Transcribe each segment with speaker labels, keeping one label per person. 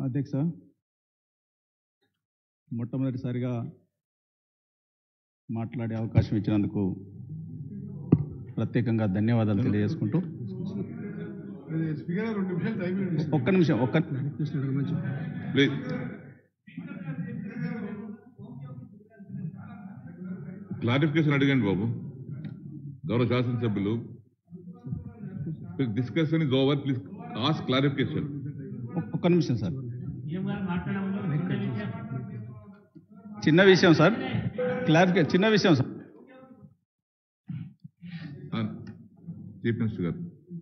Speaker 1: అధ్యక్ష మొట్టమొదటిసారిగా మాట్లాడే అవకాశం ఇచ్చినందుకు ప్రత్యేకంగా ధన్యవాదాలు తెలియజేసుకుంటూ
Speaker 2: స్పీకర్ రెండు నిమిషాలు టైం ఇవ్వండి.
Speaker 1: ఒక్క నిమిషం ఒక్క
Speaker 3: ప్లీజ్ క్లారిఫికేషన్ అడిగండి బాబు గౌరవ శాసనసభ్యులు discussion is over please ask clarification
Speaker 1: ఒక్క- ఒక్క నిమిషం సార్ చిన్న విషయం సార్ క్లారిఫికే చిన్న విషయం సార్
Speaker 3: చీఫ్ మినిస్టర్ గారు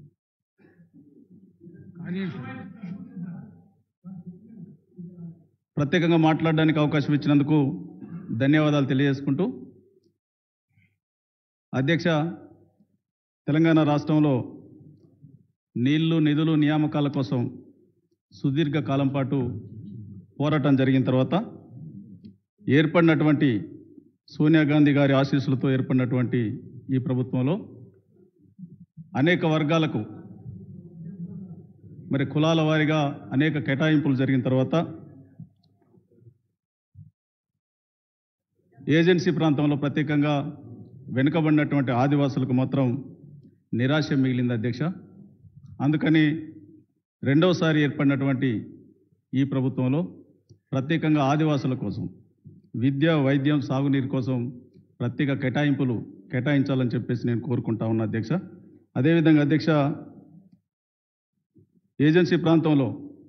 Speaker 1: ప్రత్యేకంగా మాట్లాడడానికి అవకాశం ఇచ్చినందుకు ధన్యవాదాలు తెలియజేసుకుంటూ అధ్యక్ష తెలంగాణ రాష్ట్రంలో నీళ్లు నిధులు నియామకాల కోసం సుదీర్ఘ కాలం పాటు పోరాటం జరిగిన తర్వాత ఏర్పడినటువంటి సోనియా గాంధీ గారి ఆశీస్సులతో ఏర్పడినటువంటి ఈ ప్రభుత్వంలో అనేక వర్గాలకు మరి కులాల వారీగా అనేక కేటాయింపులు జరిగిన తర్వాత ఏజెన్సీ ప్రాంతంలో ప్రత్యేకంగా వెనుకబడినటువంటి ఆదివాసులకు మాత్రం నిరాశ మిగిలింది అధ్యక్ష అందుకని రెండవసారి ఏర్పడినటువంటి ఈ ప్రభుత్వంలో ప్రత్యేకంగా ఆదివాసుల కోసం విద్య వైద్యం సాగునీరు కోసం ప్రత్యేక కేటాయింపులు కేటాయించాలని చెప్పేసి నేను కోరుకుంటా ఉన్నా అధ్యక్ష అదేవిధంగా అధ్యక్ష ఏజెన్సీ ప్రాంతంలో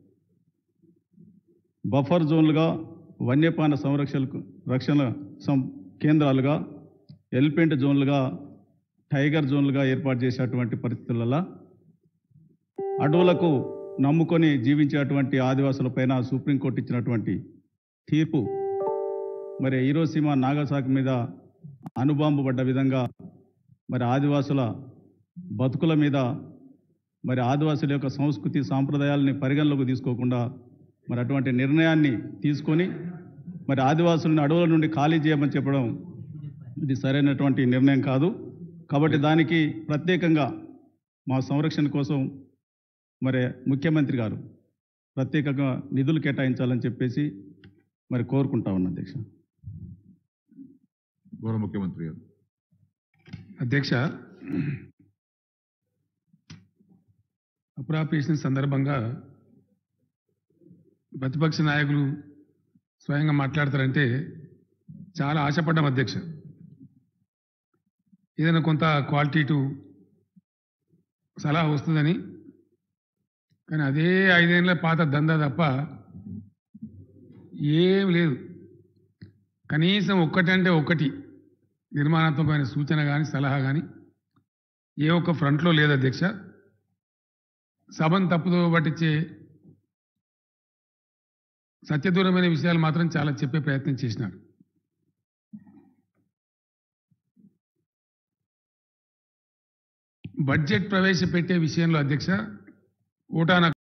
Speaker 1: బఫర్ జోన్లుగా వన్యప్రాణ సంరక్షణకు రక్షణ సం కేంద్రాలుగా ఎలిఫెంట్ జోన్లుగా టైగర్ జోన్లుగా ఏర్పాటు చేసేటువంటి పరిస్థితులలో అడవులకు నమ్ముకొని జీవించేటువంటి ఆదివాసులపైన సుప్రీంకోర్టు ఇచ్చినటువంటి తీర్పు మరి ఈరోసీమ నాగసాకి మీద అనుబాంబు పడ్డ విధంగా మరి ఆదివాసుల బతుకుల మీద మరి ఆదివాసుల యొక్క సంస్కృతి సాంప్రదాయాలని పరిగణలోకి తీసుకోకుండా మరి అటువంటి నిర్ణయాన్ని తీసుకొని మరి ఆదివాసులను అడవుల నుండి ఖాళీ చేయమని చెప్పడం ఇది సరైనటువంటి నిర్ణయం కాదు కాబట్టి దానికి ప్రత్యేకంగా మా సంరక్షణ కోసం మరి ముఖ్యమంత్రి గారు ప్రత్యేకంగా నిధులు కేటాయించాలని చెప్పేసి మరి కోరుకుంటా ఉన్నా అధ్యక్ష
Speaker 3: గౌరవ ముఖ్యమంత్రి గారు
Speaker 2: అధ్యక్ష అప్రాపేషన్ సందర్భంగా ప్రతిపక్ష నాయకులు స్వయంగా మాట్లాడతారంటే చాలా ఆశపడ్డాం అధ్యక్ష ఏదైనా కొంత క్వాలిటేటివ్ సలహా వస్తుందని కానీ అదే ఐదేళ్ళ పాత దందా తప్ప ఏం లేదు కనీసం ఒక్కటంటే ఒక్కటి నిర్మాణాత్మకమైన సూచన కానీ సలహా కానీ ఏ ఒక్క ఫ్రంట్లో లేదు అధ్యక్ష సభను తప్పుదో పట్టించే సత్యదూరమైన విషయాలు మాత్రం చాలా చెప్పే ప్రయత్నం చేసినారు బడ్జెట్ ప్రవేశపెట్టే విషయంలో అధ్యక్ష ఓటానా